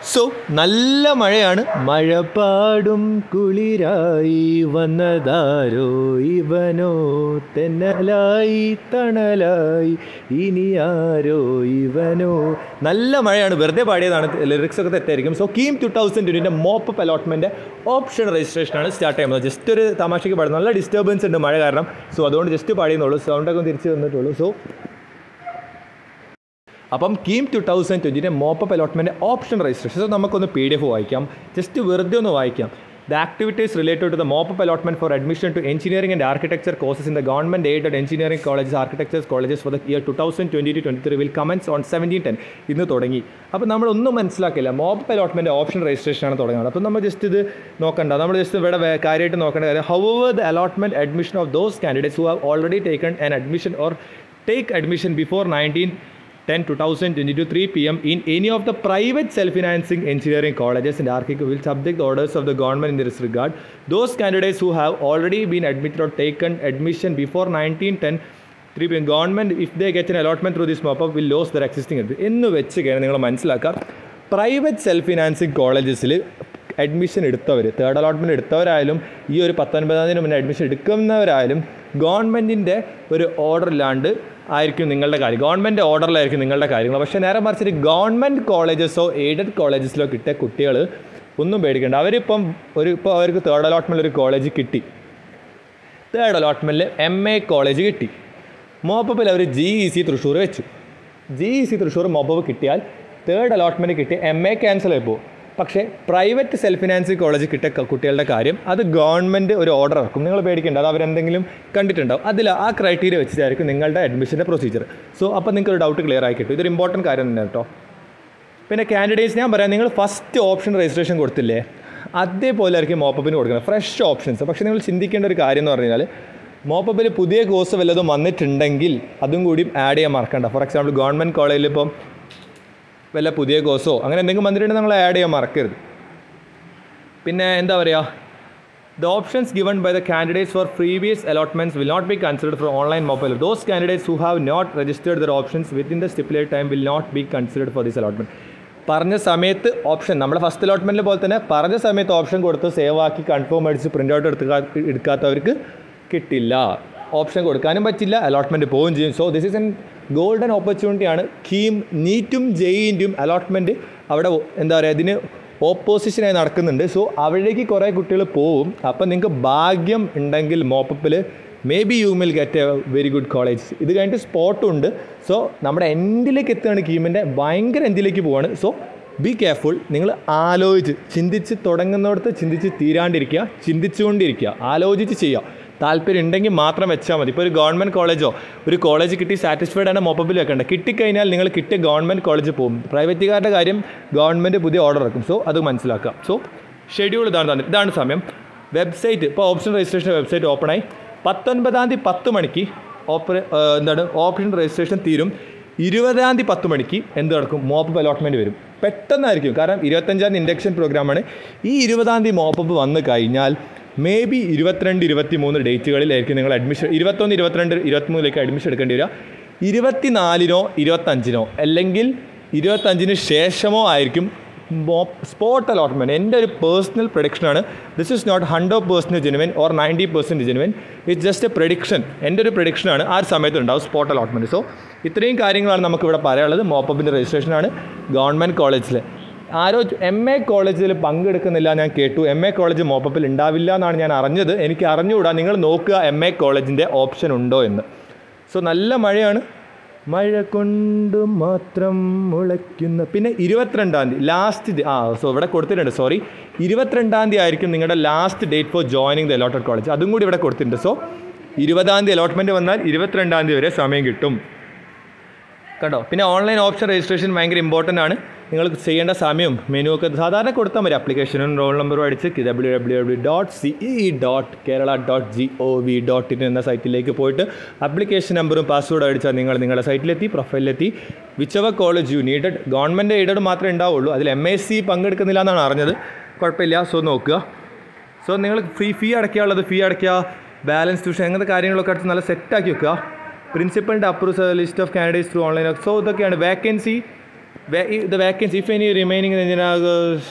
so നല്ല മഴയാണ് മഴ പാടും കുളിരായി വന്നതാരോ ഇവനോ തെന്നലായി തണലായി ഇനി ആരോ ഇവനോ നല്ല മഴയാണ് വെറുതെ പാടിയതാണ് ലിറിക്സ് ഒക്കെ തെറ്റായിരിക്കും സോ കീം ടു തൗസൻഡ് ട്വൻറ്റിൻ്റെ മോപ്പപ്പ് അലോട്ട്മെൻറ്റ് ഓപ്ഷൻ രജിസ്ട്രേഷനാണ് സ്റ്റാർട്ട് ചെയ്യുന്നത് ജസ്റ്റ് ഒരു തമാശയ്ക്ക് പാടുന്നത് നല്ല ഡിസ്റ്റർബൻസ് ഉണ്ട് മഴ കാരണം സോ അതുകൊണ്ട് ജസ്റ്റ് പാടിയെന്നുള്ളൂ സൗണ്ടൊക്കെ ഒന്ന് തിരിച്ച് വന്നിട്ടുള്ളൂ സോ അപ്പം കീം ടു തൗസൻഡ് ട്വൻറ്റിൻ്റെ mop up allotment option registration so നമുക്കൊന്ന് പി ഡി എഫ് വായിക്കാം ജസ്റ്റ് വെറുതെ ഒന്ന് വായിക്കാം the activities related to the mop up allotment for admission to engineering and architecture courses in the government aided engineering colleges architectures colleges for the year two thousand twenty two twenty three will commence on seventeen ten ഇന്ന് തുടങ്ങി അപ്പോൾ നമ്മളൊന്നും മനസ്സിലാക്കില്ല mop up allotment option രജിസ്ട്രേഷനാണ് തുടങ്ങുന്നത് അപ്പോൾ നമ്മൾ just ഇത് നോക്കണ്ട നമ്മൾ ജസ്റ്റ് ഇവിടെ വേ- കാര്യമായിട്ട് നോക്കേണ്ട കാര്യം how the allotment admission of those candidates who have already taken an admission or take admission before nineteen 10 2022 3 pm in any of the private self-financing engineering colleges and architect will subject the orders of the government in this regard those candidates who have already been admitted or taken admission before 1910 3 pm government if they get an allotment through this mop up will lose their existing admission എന്ന് വെച്ച് കഴിഞ്ഞാൽ നിങ്ങൾ മനസ്സിലാക്കുക private self financing കോളേജസിൽ admission എടുത്തവർ third allotment എടുത്തവരായാലും ഈ ഒരു പത്തൊൻപതാം തീയതി മുന്നേ അഡ്മിഷൻ എടുക്കുന്നവരായാലും ഗവൺമെൻറ്റിൻ്റെ ഒരു ഓർഡർ ഇല്ലാണ്ട് ആയിരിക്കും നിങ്ങളുടെ കാര്യം ഗവൺമെൻറ് ഓർഡറിലായിരിക്കും നിങ്ങളുടെ കാര്യങ്ങൾ പക്ഷേ നേരെ മറിച്ചിട്ട് ഗവൺമെൻറ് കോളേജസോ എയ്ഡഡ് കോളേജസിലോ കിട്ടിയ കുട്ടികൾ ഒന്നും പേടിക്കേണ്ട അവരിപ്പം ഒരു ഇപ്പോൾ അവർക്ക് തേർഡ് അലോട്ട്മെൻറ്റ് ഒരു കോളേജ് കിട്ടി തേർഡ് അലോട്ട്മെൻറ്റിൽ എം എ കോളേജ് കിട്ടി മോപ്പപ്പിൽ അവർ ജി ഇ സി തൃശ്ശൂർ വെച്ചു G E C Thrissur mop up കിട്ടിയാൽ തേർഡ് അലോട്ട്മെൻറ്റ് കിട്ടി എം എ ക്യാൻസൽ ആയി പോകും പക്ഷേ പ്രൈവറ്റ് സെൽഫ് ഫിനാൻസിങ് കോളേജ് കിട്ടിയ ക- കുട്ടികളുടെ കാര്യം അത് ഗവൺമെൻറ് ഒരു ഓർഡർ ഇറക്കും നിങ്ങൾ പേടിക്കേണ്ട അത് അവരെന്തെങ്കിലും കണ്ടിട്ടുണ്ടാവും അതിൽ ആ ക്രൈറ്റീരിയ വെച്ചിട്ടായിരിക്കും നിങ്ങളുടെ അഡ്മിഷൻ്റെ പ്രൊസീജിയർ സോ അപ്പോൾ നിങ്ങൾക്ക് ഒരു ഡൗട്ട് ക്ലിയർ ആയി കിട്ടും ഇതൊരു ഇമ്പോർട്ടൻറ്റ് കാര്യം തന്നെ കേട്ടോ പിന്നെ കാൻഡിഡേറ്റ്സ് ഞാൻ പറയാം നിങ്ങൾ ഫസ്റ്റ് ഓപ്ഷൻ രജിസ്ട്രേഷൻ കൊടുത്തില്ലേ അതേപോലെ ആയിരിക്കും മോപ്പപ്പിന് കൊടുക്കുന്നത് ഫ്രഷ് ഓപ്ഷൻസ് പക്ഷേ നിങ്ങൾ ചിന്തിക്കേണ്ട ഒരു കാര്യം എന്ന് പറഞ്ഞു കഴിഞ്ഞാൽ മോപ്പപ്പിൽ പുതിയ കോഴ്സ് വല്ലതും വന്നിട്ടുണ്ടെങ്കിൽ അതും കൂടി ആഡ് ചെയ്യാൻ മറക്കണ്ട ഫോർ എക്സാമ്പിൾ ഗവൺമെൻറ് കോളേജിൽ ഇപ്പം വല്ല പുതിയ കോഴ്സോ അങ്ങനെ എന്തെങ്കിലും വന്നിട്ടുണ്ടെങ്കിൽ നിങ്ങൾ ആഡ് ചെയ്യാൻ മറക്കരുത് പിന്നെ എന്താ പറയുക the options given by the candidates for previous allotments will not be considered for online mobile those candidates who have not registered their options within the stipulate time will not be considered for this allotment പറഞ്ഞ സമയത്ത് option നമ്മുടെ first അലോട്ട്മെൻറ്റിൽ പോലെ തന്നെ പറഞ്ഞ സമയത്ത് option കൊടുത്ത് save ആക്കി confirm അടിച്ച് പ്രിൻ്റ് ഔട്ട് എടുത്ത് എടുക്കാത്തവർക്ക് കിട്ടില്ല ഓപ്ഷൻ കൊടുക്കാനും പറ്റില്ല അലോട്ട്മെൻറ്റ് പോവുകയും ചെയ്യും so this is an golden ഓപ്പർച്യൂണിറ്റിയാണ് കീം നീറ്റും ജെയിൻ്റെയും അലോട്ട്മെൻറ്റ് അവിടെ എന്താ പറയുക ഇതിന് ഓപ്പോസിഷനായി നടക്കുന്നുണ്ട് സോ അവിടേക്ക് കുറേ കുട്ടികൾ പോവും അപ്പം നിങ്ങൾക്ക് ഭാഗ്യം ഉണ്ടെങ്കിൽ മോപ്പപ്പിൽ may be you will get a very good college ഇത് കഴിഞ്ഞിട്ട് സ്പോട്ടും ഉണ്ട് സോ നമ്മുടെ എൻഡിലേക്ക് എത്തുകയാണ് കീമിൻ്റെ ഭയങ്കര എൻഡിലേക്ക് പോവാണ് സോ ബി കെയർഫുൾ നിങ്ങൾ ആലോചിച്ച് ചിന്തിച്ച് തുടങ്ങുന്നിടത്ത് ചിന്തിച്ച് തീരാണ്ടിരിക്കുക ചിന്തിച്ചുകൊണ്ടിരിക്കുക ആലോചിച്ച് ചെയ്യുക താല്പര്യം ഉണ്ടെങ്കിൽ മാത്രം വെച്ചാൽ മതി ഇപ്പോൾ ഒരു ഗവൺമെൻറ് കോളേജോ ഒരു കോളേജ് കിട്ടി സാറ്റിസ്ഫൈഡ് ആണ് മൊബൈൽ വെക്കേണ്ട കിട്ടിക്കഴിഞ്ഞാൽ നിങ്ങൾ കിട്ടിയ ഗവൺമെൻറ് കോളേജിൽ പോകും പ്രൈവറ്റുകാരുടെ കാര്യം ഗവൺമെൻറ് പുതിയ ഓർഡർ ഇറക്കും സോ അത് മനസ്സിലാക്കുക സോ ഷെഡ്യൂൾ ഇതാണ് തന്നെ ഇതാണ് സമയം വെബ്സൈറ്റ് ഇപ്പോൾ ഓപ്ഷൻ രജിസ്ട്രേഷൻ വെബ്സൈറ്റ് ഓപ്പണായി പത്തൊൻപതാം തീയതി പത്ത് മണിക്ക് ഓപ്പറേ എന്താണ് ഓപ്ഷൻ രജിസ്ട്രേഷൻ തീരും ഇരുപതാം തീയതി പത്ത് മണിക്ക് എന്ത് നടക്കും മോപ്പപ്പ് അലോട്ട്മെൻറ്റ് വരും പെട്ടെന്നായിരിക്കും കാരണം ഇരുപത്തഞ്ചാം തീയതി ഇൻഡക്ഷൻ പ്രോഗ്രാമാണ് ഈ ഇരുപതാം തീയതി മോപ്പപ്പ് വന്നു കഴിഞ്ഞാൽ മേ ബി ഇരുപത്തിരണ്ട് ഇരുപത്തി മൂന്ന് ഡേറ്റുകളിലായിരിക്കും നിങ്ങൾ അഡ്മിഷൻ ഇരുപത്തൊന്ന് ഇരുപത്തിരണ്ട് ഇരുപത്തിമൂന്നിലേക്ക് അഡ്മിഷൻ എടുക്കേണ്ടി വരിക ഇരുപത്തിനാലിനോ ഇരുപത്തഞ്ചിനോ അല്ലെങ്കിൽ ഇരുപത്തഞ്ചിന് ശേഷമോ ആയിരിക്കും സ്പോട്ട് അലോട്ട്മെൻറ്റ് എൻ്റെ ഒരു പേഴ്സണൽ പ്രൊഡിക്ഷനാണ് this is not hundred percent genuine or ninety percent genuine it's just a prediction എൻ്റെ ഒരു പ്രൊഡിക്ഷനാണ് ആ ഒരു സമയത്ത് ഉണ്ടാവും സ്പോട്ട് അലോട്ട്മെൻറ്റ് സോ ഇത്രയും കാര്യങ്ങളാണ് നമുക്കിവിടെ പറയാനുള്ളത് മോപ്പപ്പിൻ്റെ രജിസ്ട്രേഷനാണ് ഗവൺമെൻറ് കോളേജിൽ ആരോ എം എ കോളേജിൽ പങ്കെടുക്കുന്നില്ല ഞാൻ കേട്ടു എം എ കോളേജ് മോപ്പപ്പിൽ ഉണ്ടാവില്ല എന്നാണ് ഞാൻ അറിഞ്ഞത് എനിക്ക് അറിഞ്ഞുകൂടാ നിങ്ങൾ നോക്കുക എം എ കോളേജിൻ്റെ ഓപ്ഷൻ ഉണ്ടോ എന്ന് സോ നല്ല മഴയാണ് മഴ കൊണ്ട് മാത്രം മുളയ്ക്കുന്ന പിന്നെ ഇരുപത്തിരണ്ടാം തീയതി ലാസ്റ്റ് ആ സോ ഇവിടെ കൊടുത്തിട്ടുണ്ട് സോറി ഇരുപത്തിരണ്ടാം തീയതി ആയിരിക്കും നിങ്ങളുടെ last date for joining the allotted college അതും കൂടി ഇവിടെ കൊടുത്തിട്ടുണ്ട് സോ ഇരുപതാം തീയതി അലോട്ട്മെൻറ്റ് വന്നാൽ ഇരുപത്തിരണ്ടാം തീയതി വരെ സമയം കിട്ടും കേട്ടോ പിന്നെ ഓൺലൈൻ ഓപ്ഷൻ രജിസ്ട്രേഷൻ ഭയങ്കര ഇമ്പോർട്ടൻ്റ് ആണ് നിങ്ങൾ ചെയ്യേണ്ട സമയവും മെനു ഒക്കെ സാധാരണ കൊടുത്താൽ മതി അപ്ലിക്കേഷനും റോൾ നമ്പറും അടിച്ച് W W W dot C E dot Kerala dot G O V dot in എന്ന സൈറ്റിലേക്ക് പോയിട്ട് അപ്ലിക്കേഷൻ നമ്പറും പാസ്വേഡും അടിച്ചാൽ നിങ്ങൾ നിങ്ങളുടെ സൈറ്റിലെത്തി പ്രൊഫൈലിലെത്തി വിച്ചവർ college you needed government aided മാത്രമേ ഉണ്ടാവുള്ളൂ അതിൽ എം എസ് സി പങ്കെടുക്കുന്നില്ല എന്നാണ് അറിഞ്ഞത് കുഴപ്പമില്ല സോ നോക്കുക സോ നിങ്ങൾ ഫീ ഫീ അടയ്ക്കാനുള്ളത് ഫീ അടയ്ക്കുക ബാലൻസ് ട്യൂഷൻ അങ്ങനത്തെ കാര്യങ്ങളൊക്കെ അടുത്ത് നല്ല സെറ്റാക്കി വെക്കുക പ്രിൻസിപ്പലിൻ്റെ approve list of candidates through online so ഇതൊക്കെയാണ് vacancy the vacancy if any remaining engineers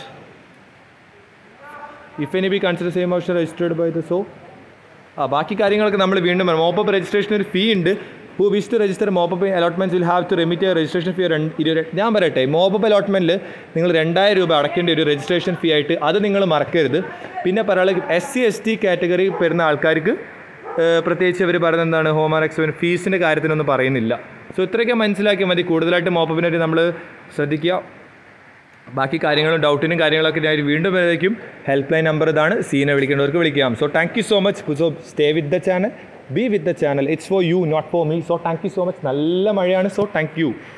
if any be consider same option registered by the so ആ ബാക്കി കാര്യങ്ങളൊക്കെ നമ്മൾ വീണ്ടും പറയാം മോപ്പപ്പ് രജിസ്ട്രേഷൻ ഒരു ഫീ ഉണ്ട് who wish to register mop up allotments will have to remit registration fee ഇരുപത് ഞാൻ പറയട്ടെ മോപ്പപ്പ് അലോട്ട്മെൻറ്റിൽ നിങ്ങൾ രണ്ടായിരം രൂപ അടക്കേണ്ട ഒരു രജിസ്ട്രേഷൻ ഫീ ആയിട്ട് അത് നിങ്ങൾ മറക്കരുത് പിന്നെ പറയാനുള്ളത് S C S T category വരുന്ന ആൾക്കാർക്ക് ഏഹ്, പ്രത്യേകിച്ച് അവർ പറയുന്നത് എന്താണ് ഹോം എക്സ്പെൻ ഫീസിൻ്റെ കാര്യത്തിനൊന്നും പറയുന്നില്ല സോ ഇത്രയൊക്കെ മനസ്സിലാക്കിയാൽ മതി കൂടുതലായിട്ട് മോപ്പപ്പിനായിട്ട് നമ്മൾ ശ്രദ്ധിക്കുക ബാക്കി കാര്യങ്ങളും ഡൗട്ടിനും കാര്യങ്ങളൊക്കെ ഞാൻ വീണ്ടും വരുന്നതായിരിക്കും ഹെൽപ്പ് ലൈൻ നമ്പർ ഇതാണ് സീനെ വിളിക്കേണ്ടവർക്ക് വിളിക്കാം so thank you so much so stay with the channel be with the channel it's for you not for me so thank you so much നല്ല മഴയാണ് സോ താങ്ക് യു